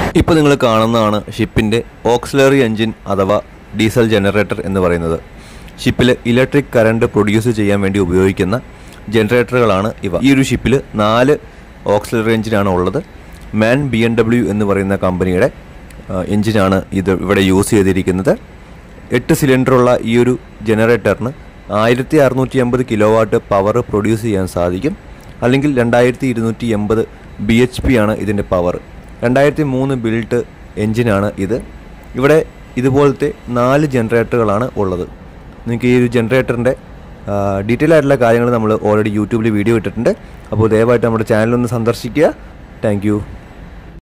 ഇപ്പോൾ നിങ്ങൾ കാണുന്നതാണ് ഷിപ്പിൻ്റെ ഓക്സിലറി എഞ്ചിൻ അഥവാ ഡീസൽ ജനറേറ്റർ എന്ന് പറയുന്നത് ഷിപ്പിൽ ഇലക്ട്രിക് കറണ്ട് പ്രൊഡ്യൂസ് ചെയ്യാൻ വേണ്ടി ഉപയോഗിക്കുന്ന ജനറേറ്ററുകളാണ് ഇവ ഈ ഒരു ഷിപ്പിൽ നാല് ഓക്സിലറി എഞ്ചിനാണ് ഉള്ളത് മാൻ ബി എൻ ഡബ്ല്യു എന്ന് പറയുന്ന കമ്പനിയുടെ ആ, എഞ്ചിനാണ് ഇത് ഇവിടെ യൂസ് ചെയ്തിരിക്കുന്നത് എട്ട് സിലിണ്ടറുള്ള ഈ ഒരു ജനറേറ്ററിന് ആയിരത്തി അറുന്നൂറ്റി എൺപത് കിലോ വാട്ട് പവർ പ്രൊഡ്യൂസ് ചെയ്യാൻ സാധിക്കും അല്ലെങ്കിൽ രണ്ടായിരത്തി ഇരുന്നൂറ്റി എൺപത് ബി എച്ച് പി ആണ് ഇതിൻ്റെ പവർ രണ്ടായിരത്തി മൂന്ന് ബിൽട്ട് എഞ്ചിനാണ് ഇത് ഇവിടെ ഇതുപോലത്തെ നാല് ജനറേറ്ററുകളാണ് ഉള്ളത് നിങ്ങൾക്ക് ഈ ഒരു ജനറേറ്ററിൻ്റെ ഡീറ്റെയിൽ ആയിട്ടുള്ള കാര്യങ്ങൾ നമ്മൾ ഓൾറെഡി യൂട്യൂബിൽ വീഡിയോ ഇട്ടിട്ടുണ്ട് അപ്പോൾ ദയവായിട്ട് നമ്മുടെ ചാനലൊന്ന് സന്ദർശിക്കുക താങ്ക്